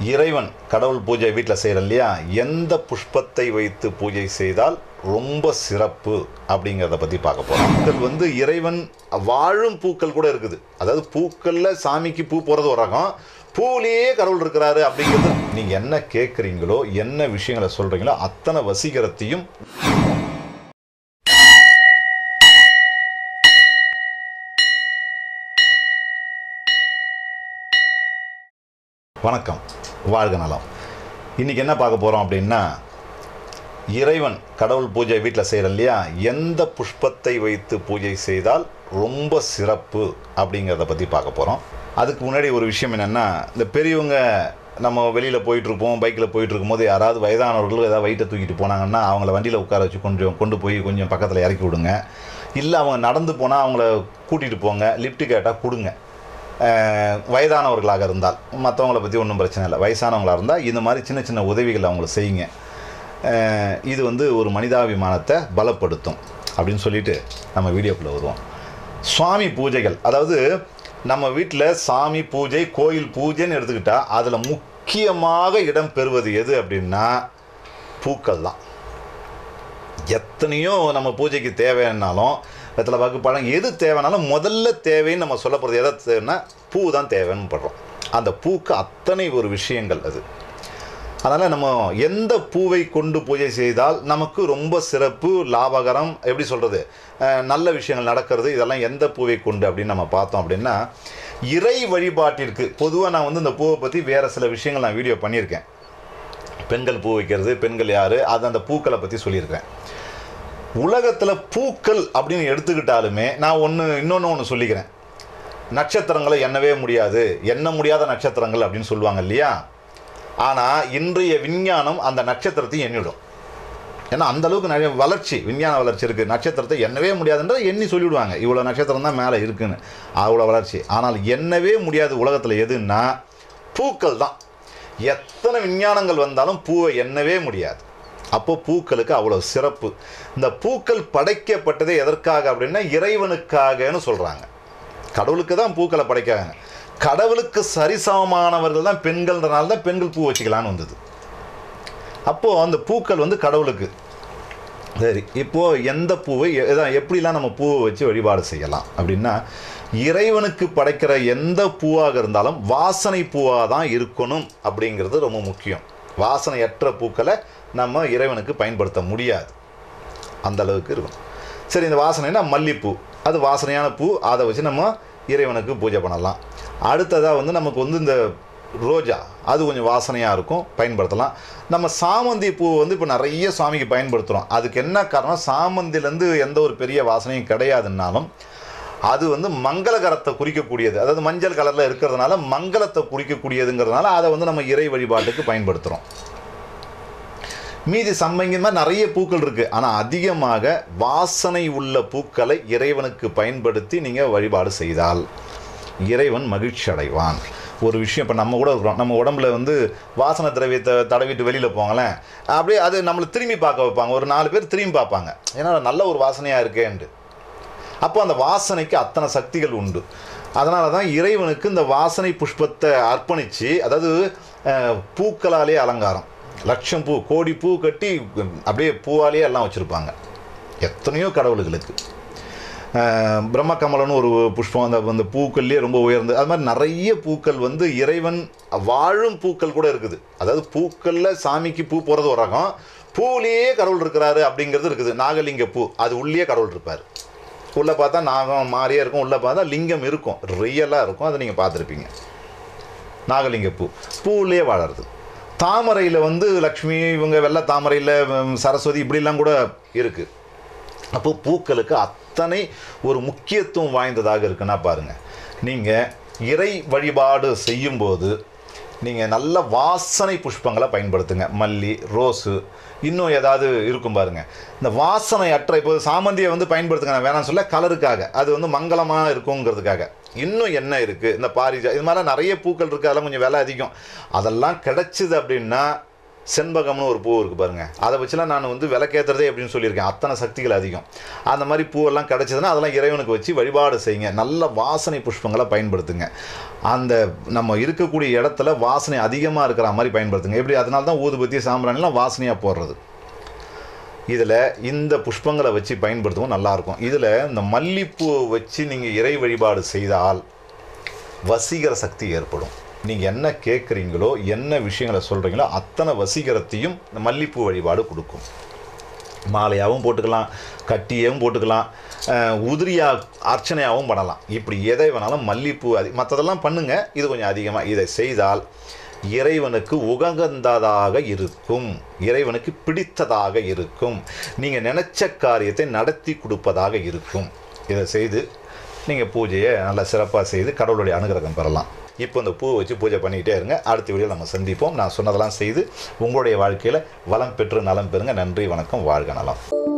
இறைவன் கடவுள் பூஜை வீட்டில் செய்கிறோம் இல்லையா எந்த புஷ்பத்தை வைத்து பூஜை செய்தால் ரொம்ப சிறப்பு அப்படிங்கிறத பற்றி பார்க்க போகிறோம் பூக்கள் வந்து இறைவன் வாழும் பூக்கள் கூட இருக்குது அதாவது பூக்களில் சாமிக்கு பூ போகிறது ஒரு ரகம் பூவிலேயே கடவுள் இருக்கிறாரு அப்படிங்கிறது நீங்கள் என்ன கேட்குறீங்களோ என்ன விஷயங்களை சொல்கிறீங்களோ அத்தனை வசீகரத்தையும் வணக்கம் வாழ்க நலம் இன்றைக்கி என்ன பார்க்க போகிறோம் அப்படின்னா இறைவன் கடவுள் பூஜை வீட்டில் செய்கிறோம் இல்லையா எந்த புஷ்பத்தை வைத்து பூஜை செய்தால் ரொம்ப சிறப்பு அப்படிங்கிறத பற்றி பார்க்க போகிறோம் அதுக்கு முன்னாடி ஒரு விஷயம் என்னென்னா இந்த பெரியவங்க நம்ம வெளியில் போயிட்டுருப்போம் பைக்கில் போயிட்டு இருக்கும்போது யாராவது வயதானவர்கள் ஏதாவது வயிற்றை தூக்கிட்டு போனாங்கன்னா அவங்கள வண்டியில் உட்கார வச்சு கொஞ்சம் கொண்டு போய் கொஞ்சம் பக்கத்தில் இறக்கி விடுங்க இல்லை அவங்க நடந்து போனால் அவங்கள கூட்டிகிட்டு போங்க லிஃப்ட்டு கேட்டால் கொடுங்க அஹ் வயதானவர்களாக இருந்தால் மற்றவங்கள பற்றி ஒன்றும் பிரச்சனை இல்லை வயசானவங்களாக இருந்தால் இந்த மாதிரி சின்ன சின்ன உதவிகள் அவங்களுக்கு செய்யுங்க அஹ் இது வந்து ஒரு மனிதாபிமானத்தை பலப்படுத்தும் அப்படின்னு சொல்லிட்டு நம்ம வீடியோக்குள்ளே வருவோம் சுவாமி பூஜைகள் அதாவது நம்ம வீட்டில் சாமி பூஜை கோயில் பூஜைன்னு எடுத்துக்கிட்டால் அதில் முக்கியமாக இடம் பெறுவது எது அப்படின்னா பூக்கள் தான் எத்தனையோ நம்ம பூஜைக்கு தேவைன்னாலும் வெத்தலை பாக்கு பழம் எது தேவைனாலும் முதல்ல தேவைன்னு நம்ம சொல்ல போகிறது எதை தேவைன்னா பூ தான் தேவைன்னு படுறோம் அந்த பூக்கு அத்தனை ஒரு விஷயங்கள் அது அதனால் நம்ம எந்த பூவை கொண்டு பூஜை செய்தால் நமக்கு ரொம்ப சிறப்பு லாபகரம் எப்படி சொல்கிறது நல்ல விஷயங்கள் நடக்கிறது இதெல்லாம் எந்த பூவை கொண்டு அப்படின்னு நம்ம பார்த்தோம் அப்படின்னா இறை வழிபாட்டிற்கு பொதுவாக நான் வந்து இந்த பூவை பற்றி வேறு சில விஷயங்கள் நான் வீடியோ பண்ணியிருக்கேன் பெண்கள் பூ வைக்கிறது பெண்கள் யார் அது அந்த பூக்களை பற்றி சொல்லியிருக்கேன் உலகத்தில் பூக்கள் அப்படின்னு எடுத்துக்கிட்டாலுமே நான் ஒன்று இன்னொன்று ஒன்று சொல்லிக்கிறேன் நட்சத்திரங்களை எண்ணவே முடியாது எண்ண முடியாத நட்சத்திரங்கள் அப்படின்னு சொல்லுவாங்க இல்லையா ஆனால் இன்றைய விஞ்ஞானம் அந்த நட்சத்திரத்தையும் எண்ணிடும் ஏன்னா அந்த அளவுக்கு நிறைய வளர்ச்சி விஞ்ஞான வளர்ச்சி இருக்குது நட்சத்திரத்தை எண்ணவே முடியாதுன்றதை எண்ணி சொல்லிவிடுவாங்க இவ்வளோ நட்சத்திரம் தான் மேலே இருக்குன்னு அவ்வளோ வளர்ச்சி ஆனால் எண்ணவே முடியாது உலகத்தில் எதுன்னா பூக்கள் தான் எத்தனை விஞ்ஞானங்கள் வந்தாலும் பூவை எண்ணவே முடியாது அப்போ பூக்களுக்கு அவ்வளோ சிறப்பு இந்த பூக்கள் படைக்கப்பட்டதே எதற்காக அப்படின்னா இறைவனுக்காகன்னு சொல்கிறாங்க கடவுளுக்கு தான் பூக்களை படைக்காங்க கடவுளுக்கு சரிசமமானவர்கள் தான் பெண்கள்ன்றனால தான் பெண்கள் பூ வச்சுக்கலான்னு வந்தது அப்போது அந்த பூக்கள் வந்து கடவுளுக்கு சரி இப்போது எந்த பூவை எதான் எப்படிலாம் நம்ம பூவை வச்சு வழிபாடு செய்யலாம் அப்படின்னா இறைவனுக்கு படைக்கிற எந்த பூவாக இருந்தாலும் வாசனை பூவாக தான் இருக்கணும் அப்படிங்கிறது ரொம்ப முக்கியம் வாசனையற்ற பூக்களை நம்ம இறைவனுக்கு பயன்படுத்த முடியாது அந்த அளவுக்கு இருக்கும் சரி இந்த வாசனைனா மல்லிப்பூ அது வாசனையான பூ அதை வச்சு நம்ம இறைவனுக்கு பூஜை பண்ணலாம் அடுத்ததாக வந்து நமக்கு வந்து இந்த ரோஜா அது கொஞ்சம் வாசனையாக இருக்கும் பயன்படுத்தலாம் நம்ம சாமந்தி பூ வந்து இப்போ நிறைய சுவாமிக்கு பயன்படுத்துகிறோம் அதுக்கு என்ன காரணம் சாமந்திலேருந்து எந்த ஒரு பெரிய வாசனையும் கிடையாதுன்னாலும் அது வந்து மங்களகரத்தை குறிக்கக்கூடியது அதாவது மஞ்சள் கலரில் இருக்கிறதுனால மங்களத்தை குறிக்கக்கூடியதுங்கிறதுனால அதை வந்து நம்ம இறை வழிபாட்டுக்கு பயன்படுத்துகிறோம் மீதி சம்பங்கி மாதிரி நிறைய பூக்கள் இருக்குது ஆனால் அதிகமாக வாசனை உள்ள பூக்களை இறைவனுக்கு பயன்படுத்தி நீங்கள் வழிபாடு செய்தால் இறைவன் மகிழ்ச்சி அடைவான் ஒரு விஷயம் இப்போ நம்ம கூட இருக்கிறோம் நம்ம உடம்புல வந்து வாசனை திரவியத்தை தடவிட்டு வெளியில் போங்களேன் அப்படியே அது நம்மளை திரும்பி பார்க்க வைப்பாங்க ஒரு நாலு பேர் திரும்பி பார்ப்பாங்க ஏன்னா நல்ல ஒரு வாசனையாக இருக்கேன்ட்டு அப்போ அந்த வாசனைக்கு அத்தனை சக்திகள் உண்டு அதனால தான் இறைவனுக்கு இந்த வாசனை புஷ்பத்தை அர்ப்பணித்து அதாவது அஹ், பூக்களாலே அலங்காரம் லட்சம் பூ கோடி பூ கட்டி அப்படியே பூவாலேயே எல்லாம் வச்சுருப்பாங்க எத்தனையோ கடவுளுகளுக்கு அஹ், பிரம்மகமலம்னு ஒரு புஷ்பம் அந்த அந்த பூக்கள்லேயே ரொம்ப உயர்ந்து அது மாதிரி நிறைய பூக்கள் வந்து இறைவன் வாழும் பூக்கள் கூட இருக்குது அதாவது பூக்களில் சாமிக்கு பூ போகிறது ஒரு ரகம் பூவிலேயே கடவுள் இருக்கிறாரு அப்படிங்கிறது இருக்குது நாகலிங்க பூ அது உள்ளே கடவுள் இருப்பார் உள்ளே பார்த்தா நாகம் மாறியே இருக்கும் உள்ளே பார்த்தா லிங்கம் இருக்கும் ரியலாக இருக்கும் அதை நீங்கள் பார்த்துருப்பீங்க நாகலிங்க பூ பூவிலேயே வாழறது தாமரையில் வந்து லக்ஷ்மி இவங்க வெள்ளை தாமரையில் ம், சரஸ்வதி இப்படிலாம் கூட இருக்குது அப்போ பூக்களுக்கு அத்தனை ஒரு முக்கியத்துவம் வாய்ந்ததாக இருக்குன்னா பாருங்கள் நீங்கள் இறை வழிபாடு செய்யும்போது நீங்கள் நல்ல வாசனை புஷ்பங்களை பயன்படுத்துங்க மல்லி ரோஸு இன்னும் ஏதாவது இருக்கும் பாருங்க இந்த வாசனை அற்ற இப்போ சாமந்தியை வந்து பயன்படுத்துங்க நான் வேணாம்னு சொல்ல கலருக்காக அது வந்து மங்களமாக இருக்குங்கிறதுக்காக இன்னும் என்ன இருக்குது இந்த பாரிஜா இது மாதிரிலாம் நிறைய பூக்கள் இருக்குது அதெல்லாம் கொஞ்சம் விலை அதிகம் அதெல்லாம் கிடைச்சிது அப்படின்னா செண்பகம்னு ஒரு பூ இருக்குது பாருங்கள் அதை வச்சுலாம் நான் வந்து விளக்கேற்றுறதே அப்படின்னு சொல்லியிருக்கேன் அத்தனை சக்திகள் அதிகம் அந்த மாதிரி பூவெல்லாம் கிடச்சதுன்னா அதெல்லாம் இறைவனுக்கு வச்சு வழிபாடு செய்யுங்க நல்ல வாசனை புஷ்பங்களை பயன்படுத்துங்க அந்த நம்ம இருக்கக்கூடிய இடத்துல வாசனை அதிகமாக இருக்கிற மாதிரி பயன்படுத்துங்க எப்படி அதனால தான் ஊதுபத்தி சாம்பிராணிலாம் வாசனையாக போடுறது இதில் இந்த புஷ்பங்களை வச்சு பயன்படுத்தவும் நல்லாயிருக்கும் இதில் இந்த மல்லிப்பூவை வச்சு நீங்கள் இறை வழிபாடு செய்தால் வசீகர சக்தி ஏற்படும் நீங்கள் என்ன கேட்குறீங்களோ என்ன விஷயங்களை சொல்கிறீங்களோ அத்தனை வசீகரத்தையும் இந்த மல்லிப்பூ வழிபாடு கொடுக்கும் மாலையாகவும் போட்டுக்கலாம் கட்டியாகவும் போட்டுக்கலாம் அஹ், உதிரியா அர்ச்சனையாகவும் பண்ணலாம் இப்படி எதை வேணாலும் மல்லிப்பூ அதி மற்றதெல்லாம் பண்ணுங்க இது கொஞ்சம் அதிகமாக இதை செய்தால் இறைவனுக்கு உகந்ததாக இருக்கும் இறைவனுக்கு பிடித்ததாக இருக்கும் நீங்கள் நினைச்ச காரியத்தை நடத்தி கொடுப்பதாக இருக்கும் இதை செய்து நீங்கள் பூஜையை நல்லா சிறப்பாக செய்து கடவுளுடைய அனுகிரகம் பெறலாம் இப்போ இந்த பூவை வச்சு பூஜை பண்ணிக்கிட்டே இருங்க அடுத்த வீடியோ நம்ம சந்திப்போம் நான் சொன்னதெல்லாம் செய்து உங்களுடைய வாழ்க்கையில் வளம் பெற்று நலம் பெறுங்க நன்றி வணக்கம் வாழ்க நலம்